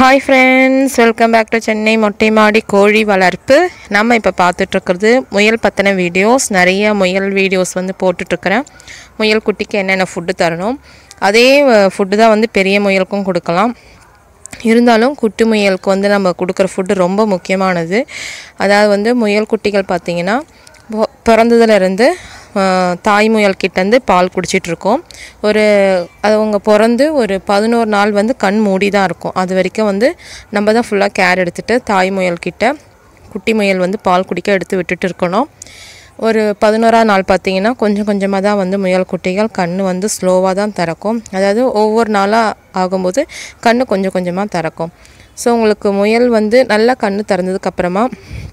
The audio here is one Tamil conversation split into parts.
hi friends welcome back to Chennai மொட்டை மாடி கோழி வளர்ப்பு நம்ம இப்போ பார்த்துட்ருக்கிறது முயல் பற்றின வீடியோஸ் நிறைய முயல் வீடியோஸ் வந்து போட்டுட்ருக்கிறேன் முயல் குட்டிக்கு என்னென்ன ஃபுட்டு தரணும் அதே ஃபுட்டு தான் வந்து பெரிய முயலுக்கும் கொடுக்கலாம் இருந்தாலும் குட்டி முயலுக்கு வந்து நம்ம கொடுக்குற ஃபுட்டு ரொம்ப முக்கியமானது அதாவது வந்து முயல் குட்டிகள் பார்த்திங்கன்னா பொ- பிறந்ததுலேருந்து ஆஹ், தாய் முயல் கிட்டேருந்து பால் குடிச்சிட்ருக்கோம் ஒரு அது அவங்க பிறந்து ஒரு பதினோரு நாள் வந்து கண் மூடி தான் இருக்கும் அது வரைக்கும் வந்து நம்ம தான் ஃபுல்லாக கேர் எடுத்துகிட்டு தாய் முயல் கிட்ட குட்டி முயல் வந்து பால் குடிக்க எடுத்து விட்டுட்டு இருக்கணும் ஒரு பதினோராம் நாள் பார்த்தீங்கன்னா கொஞ்சம் கொஞ்சமாக தான் வந்து முயல் குட்டிகள் கண் வந்து ஸ்லோவாக தான் திறக்கும் அதாவது ஒவ்வொரு நாளாக ஆகும்போது கண் கொஞ்சம் கொஞ்சமாக திறக்கும் ஸோ உங்களுக்கு முயல் வந்து நல்லா கண் திறந்ததுக்கப்புறமா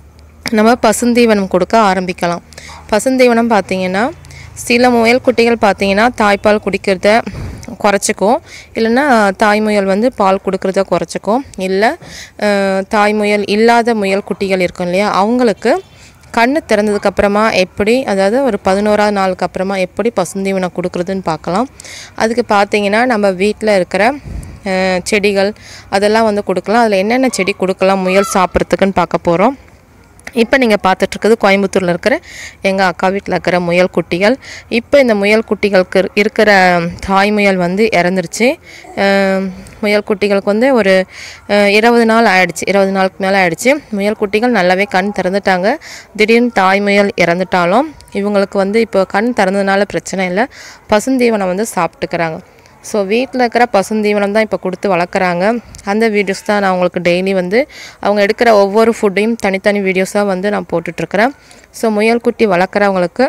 நம்ம பசுந்தீவனம் கொடுக்க ஆரம்பிக்கலாம் பசுந்தீவனம் பார்த்தீங்கன்னா சில முயல் குட்டிகள் பார்த்தீங்கன்னா தாய்ப்பால் குடிக்கிறத குறைச்சிக்கும் இல்லைன்னா தாய் முயல் வந்து பால் கொடுக்கறத குறைச்சிக்கும் இல்லை அஹ், தாய் முயல் இல்லாத முயல் குட்டிகள் இருக்கும் இல்லையா அவங்களுக்கு கண்ணு திறந்ததுக்கப்புறமா எப்படி அதாவது ஒரு பதினோராவது நாளுக்கு அப்புறமா எப்படி பசுந்தீவனம் கொடுக்குறதுன்னு பார்க்கலாம் அதுக்கு பார்த்தீங்கன்னா நம்ம வீட்டில் இருக்கிற அஹ், செடிகள் அதெல்லாம் வந்து கொடுக்கலாம் அதில் என்னென்ன செடி கொடுக்கலாம் முயல் சாப்பிட்றதுக்குன்னு பார்க்க போகிறோம் இப்போ நீங்கள் பார்த்துட்ருக்குது கோயம்புத்தூரில் இருக்கிற எங்கள் அக்கா வீட்டில் இருக்கிற முயல் குட்டிகள் இப்போ இந்த முயல் குட்டிகளுக்கு இரு- இருக்கிற தாய் முயல் வந்து இறந்துருச்சு அஹ், முயல் குட்டிகளுக்கு வந்து ஒரு அஹ், இருபது நாள் ஆயிடுச்சு இருபது நாளுக்கு மேலே ஆயிடுச்சு முயல் குட்டிகள் நல்லாவே கண் திறந்துட்டாங்க திடீர்னு தாய் முயல் இறந்துட்டாலும் இவங்களுக்கு வந்து இப்போ கண் திறந்ததுனால பிரச்சனை இல்லை பசுந்தீவனம் வந்து சாப்பிட்டுக்கிறாங்க ஸோ வீட்டில் இருக்கிற பசுந்தீவனம் தான் இப்போ கொடுத்து வளர்க்குறாங்க அந்த வீடியோஸ் தான் நான் உங்களுக்கு டெய்லி வந்து அவங்க எடுக்கிற ஒவ்வொரு ஃபுட்டையும் தனித்தனி வீடியோஸாக வந்து நான் போட்டுட்ருக்கிறேன் ஸோ முயல் குட்டி வளர்க்குறவங்களுக்கு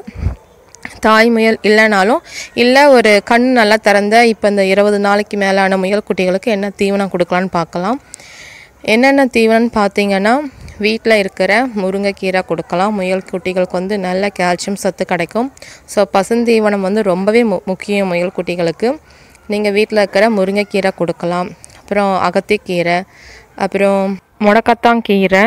தாய் முயல் இல்லைனாலும் இல்லை ஒரு கண் நல்லா திறந்த இப்போ இந்த இருபது நாளைக்கு மேலான முயல் குட்டிகளுக்கு என்ன தீவனம் கொடுக்கலான்னு பார்க்கலாம் என்னென்ன தீவனம்னு பார்த்தீங்கன்னா வீட்டில் இருக்கிற முருங்கைக்கீரை கொடுக்கலாம் முயல் குட்டிகளுக்கு வந்து நல்ல கால்சியம் சத்து கிடைக்கும் ஸோ பசுந்தீவனம் வந்து ரொம்பவே மு முக்கியம் முயல் குட்டிகளுக்கு நீங்கள் வீட்டில் இருக்கிற முருங்கைக்கீரை கொடுக்கலாம் அப்புறம் அகத்திக்கீரை அப்புறம் முடக்கத்தாங்கீரை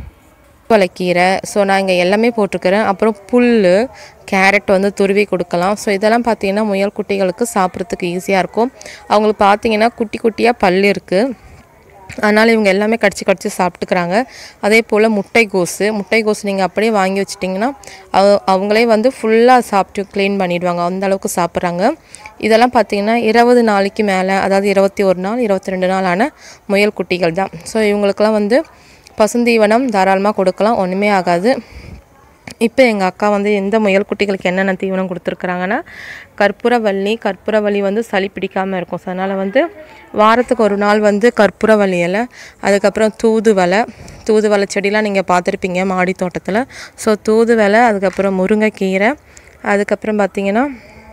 கீரை ஸோ நான் இங்கே எல்லாமே போட்டிருக்கிறேன் அப்புறம் புல் கேரட் வந்து துருவி கொடுக்கலாம் ஸோ இதெல்லாம் பார்த்தீங்கன்னா முயல் குட்டிகளுக்கு சாப்பிட்றதுக்கு ஈஸியாக இருக்கும் அவங்களுக்கு பார்த்தீங்கன்னா குட்டி குட்டியாக பல் இருக்குது அதனால் இவங்க எல்லாமே கடிச்சு கடிச்சு சாப்பிட்டுக்கிறாங்க அதே போல் முட்டைகோஸு முட்டைகோஸ் நீங்கள் அப்படியே வாங்கி வச்சிட்டிங்கன்னா அவ- அவங்களே வந்து ஃபுல்லாக சாப்பிட்டு க்ளீன் பண்ணிடுவாங்க அந்த அளவுக்கு சாப்பிட்றாங்க இதெல்லாம் பார்த்தீங்கன்னா இருபது நாளைக்கு மேலே அதாவது இருபத்தி ஒரு நாள் இருபத்தி ரெண்டு நாள் ஆன முயல் குட்டிகள் தான் ஸோ இவங்களுக்கெல்லாம் வந்து பசுந்தீவனம் தாராளமாக கொடுக்கலாம் ஒன்றுமே ஆகாது இப்போ எங்கள் அக்கா வந்து எந்த முயல் குட்டிகளுக்கு என்னென்ன தீவனம் கொடுத்துருக்குறாங்கன்னா கற்பூரவள்ளி கற்பூரவள்ளி வந்து சளி பிடிக்காமல் இருக்கும் ஸோ அதனால் வந்து வாரத்துக்கு ஒரு நாள் வந்து கற்பூரவள்ளி இலை அதுக்கப்புறம் தூதுவளை தூதுவளை செடிலாம் நீங்கள் பார்த்துருப்பீங்க மாடி தோட்டத்தில் ஸோ தூதுவளை அதுக்கப்புறம் முருங்கைக்கீரை அதுக்கப்புறம் பார்த்தீங்கன்னா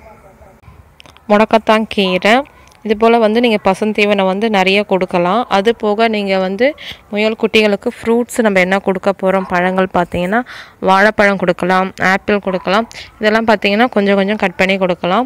முடக்கத்தான் கீரை இது போல் வந்து நீங்கள் பசுந்தீவனம் வந்து நிறைய கொடுக்கலாம் அது போக நீங்கள் வந்து முயல் குட்டிகளுக்கு ஃப்ரூட்ஸ் நம்ம என்ன கொடுக்க போகிறோம் பழங்கள் பார்த்தீங்கன்னா வாழைப்பழம் கொடுக்கலாம் ஆப்பிள் கொடுக்கலாம் இதெல்லாம் பார்த்தீங்கன்னா கொஞ்சம் கொஞ்சம் கட் பண்ணி கொடுக்கலாம்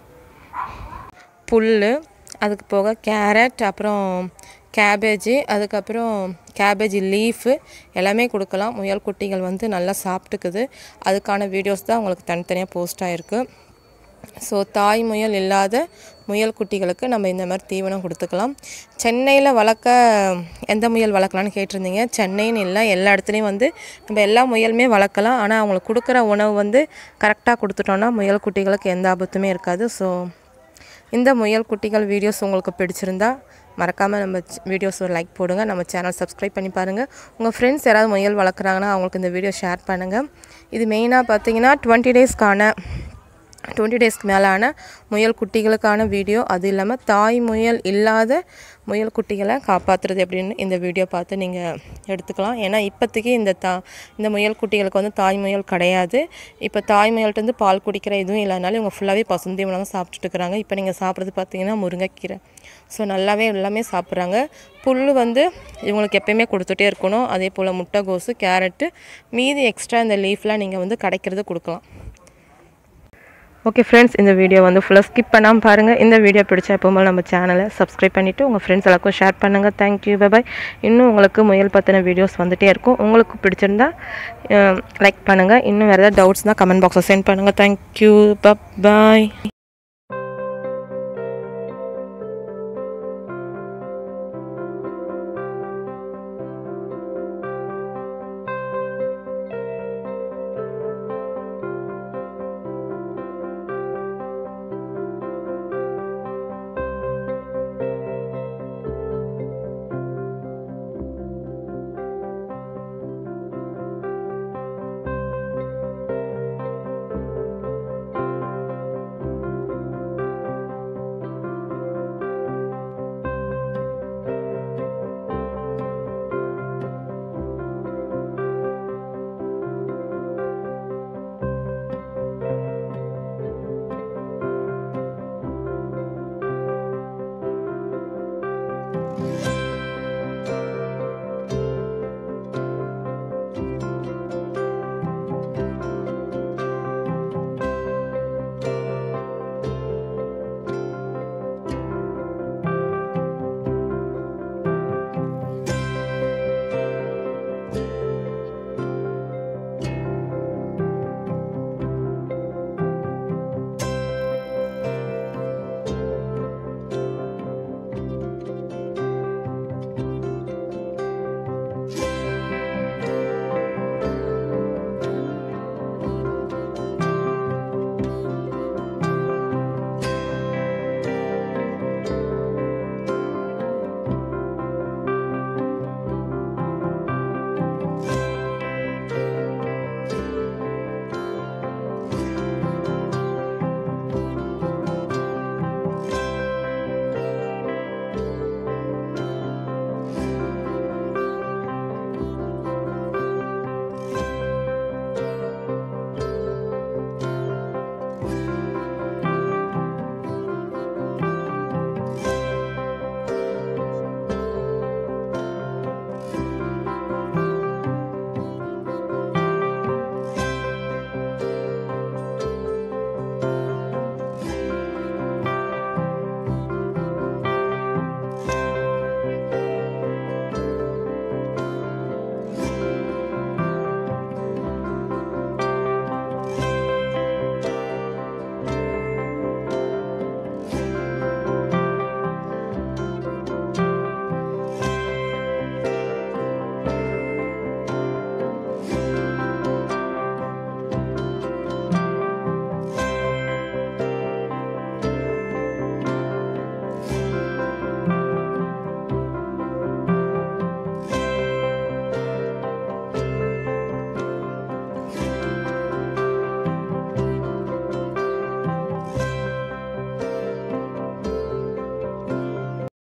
புல் அதுக்கு போக கேரட் அப்புறம் கேபேஜு அதுக்கப்புறம் கேபேஜ் லீஃபு எல்லாமே கொடுக்கலாம் முயல் குட்டிகள் வந்து நல்லா சாப்பிட்டுக்குது அதுக்கான வீடியோஸ் தான் உங்களுக்கு தனித்தனியாக போஸ்ட் ஆகிருக்கு ஸோ தாய் முயல் இல்லாத முயல் குட்டிகளுக்கு நம்ம இந்த மாதிரி தீவனம் கொடுத்துக்கலாம் சென்னையில் வளர்க்க எந்த முயல் வளர்க்கலான்னு கேட்டிருந்தீங்க சென்னைன்னு இல்லை எல்லா இடத்துலையும் வந்து நம்ம எல்லா முயலுமே வளர்க்கலாம் ஆனால் அவங்களுக்கு கொடுக்குற உணவு வந்து கரெக்டாக கொடுத்துட்டோன்னா முயல் குட்டிகளுக்கு எந்த ஆபத்துமே இருக்காது ஸோ இந்த முயல் குட்டிகள் வீடியோஸ் உங்களுக்கு பிடிச்சிருந்தா மறக்காமல் நம்ம வீடியோஸ் ஒரு லைக் போடுங்க நம்ம சேனல் சப்ஸ்கிரைப் பண்ணி பாருங்கள் உங்கள் ஃப்ரெண்ட்ஸ் யாராவது முயல் வளர்க்குறாங்கன்னா அவங்களுக்கு இந்த வீடியோ ஷேர் பண்ணுங்கள் இது மெயினாக பார்த்தீங்கன்னா டுவெண்ட்டி டேஸ்க்கான டுவெண்ட்டி டேஸ்க்கு மேலான முயல் குட்டிகளுக்கான வீடியோ அது இல்லாமல் தாய் முயல் இல்லாத முயல் குட்டிகளை காப்பாற்றுறது எப்படின்னு இந்த வீடியோ பார்த்து நீங்கள் எடுத்துக்கலாம் ஏன்னா இப்போதைக்கு இந்த தா இந்த முயல் குட்டிகளுக்கு வந்து தாய் முயல் கிடையாது இப்போ தாய் முயல்கிட்டருந்து பால் குடிக்கிற இதுவும் இல்லாதனால இவங்க ஃபுல்லாகவே பசுந்தீவனம் தான் சாப்பிட்டுட்டு இருக்கிறாங்க இப்போ நீங்கள் சாப்பிட்றது பார்த்தீங்கன்னா முருங்கைக்கீரை ஸோ நல்லாவே எல்லாமே சாப்பிட்றாங்க புல் வந்து இவங்களுக்கு எப்பயுமே கொடுத்துட்டே இருக்கணும் அதே போல் முட்டைகோஸு கேரட்டு மீதி எக்ஸ்ட்ரா இந்த லீஃப்லாம் நீங்கள் வந்து கிடைக்கிறது கொடுக்கலாம் ஓகே ஃப்ரெண்ட்ஸ் இந்த வீடியோ வந்து ஃபுல்லாக ஸ்கிப் பண்ணாமல் பாருங்கள் இந்த வீடியோ பிடிச்சா எப்போவும் நம்ம சேனலை சப்ஸ்கிரைப் பண்ணிவிட்டு உங்கள் ஃப்ரெண்ட்ஸ் எல்லாருக்கும் ஷேர் பண்ணுங்கள் தேங்க்யூ பை இன்னும் உங்களுக்கு முயல் பற்றின வீடியோஸ் வந்துகிட்டே இருக்கும் உங்களுக்கு பிடிச்சிருந்தா லைக் பண்ணுங்கள் இன்னும் வேறு ஏதாவது டவுட்ஸ்னால் கமெண்ட் பாக்ஸில் சென்ட் பண்ணுங்கள் தேங்க்யூ பாய்